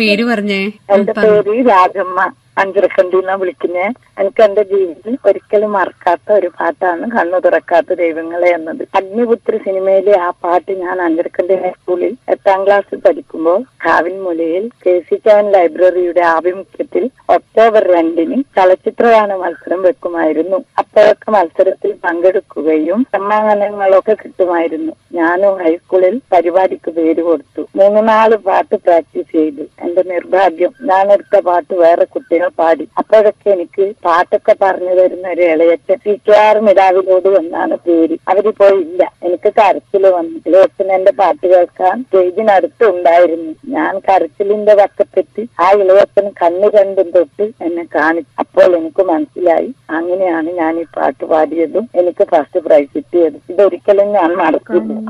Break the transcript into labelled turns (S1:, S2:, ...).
S1: പേര് പറഞ്ഞേ
S2: എന്റെ പേര് രാജമ്മ അഞ്ചരക്കണ്ടിന്നാ വിളിക്കുന്നേ എനിക്ക് എന്റെ ജീവിതത്തിൽ ഒരിക്കലും മറക്കാത്ത ഒരു പാട്ടാണ് കണ്ണു തുറക്കാത്ത ദൈവങ്ങളെ എന്നത് അഗ്നിപുത്രി സിനിമയിലെ ആ പാട്ട് ഞാൻ അഞ്ചരക്കണ്ടി ഹൈസ്കൂളിൽ എട്ടാം ക്ലാസ്സിൽ പഠിക്കുമ്പോൾ കാവിൻമുലയിൽ കെ സി ചാൻ ലൈബ്രറിയുടെ ആഭിമുഖ്യത്തിൽ ഒക്ടോബർ രണ്ടിന് ചലച്ചിത്രഗാന മത്സരം വെക്കുമായിരുന്നു അപ്പോഴൊക്കെ മത്സരത്തിൽ പങ്കെടുക്കുകയും സമ്മാനങ്ങളൊക്കെ കിട്ടുമായിരുന്നു ഞാനും ഹൈസ്കൂളിൽ പരിപാടിക്ക് പേര് കൊടുത്തു മൂന്ന് നാല് പാട്ട് പ്രാക്ടീസ് ചെയ്തു എന്റെ നിർഭാഗ്യം ഞാൻ എടുത്ത പാട്ട് വേറെ കുട്ടികൾ പാടി അപ്പോഴൊക്കെ എനിക്ക് പാട്ടൊക്കെ പറഞ്ഞു തരുന്ന ഒരു ഇളയച്ചൻ സി കെ ആർ മിടാവിലോട് എന്നാണ് പേര് അവരിപ്പോ ഇല്ല എനിക്ക് കരച്ചില് വന്നു ഇളയച്ചൻ എന്റെ പാട്ട് കേൾക്കാൻ സ്റ്റേജിനടുത്ത് ഉണ്ടായിരുന്നു ഞാൻ കരച്ചിലിന്റെ വക്കത്തെത്തി ആ ഇളയച്ചൻ കണ്ണു രണ്ടും തൊട്ട് എന്നെ കാണിച്ചു അപ്പോൾ എനിക്ക് മനസ്സിലായി അങ്ങനെയാണ് ഞാൻ ഈ പാട്ട് പാടിയതും എനിക്ക് ഫസ്റ്റ് പ്രൈസ് കിട്ടിയതും ഇതൊരിക്കലും ഞാൻ മറക്കില്ല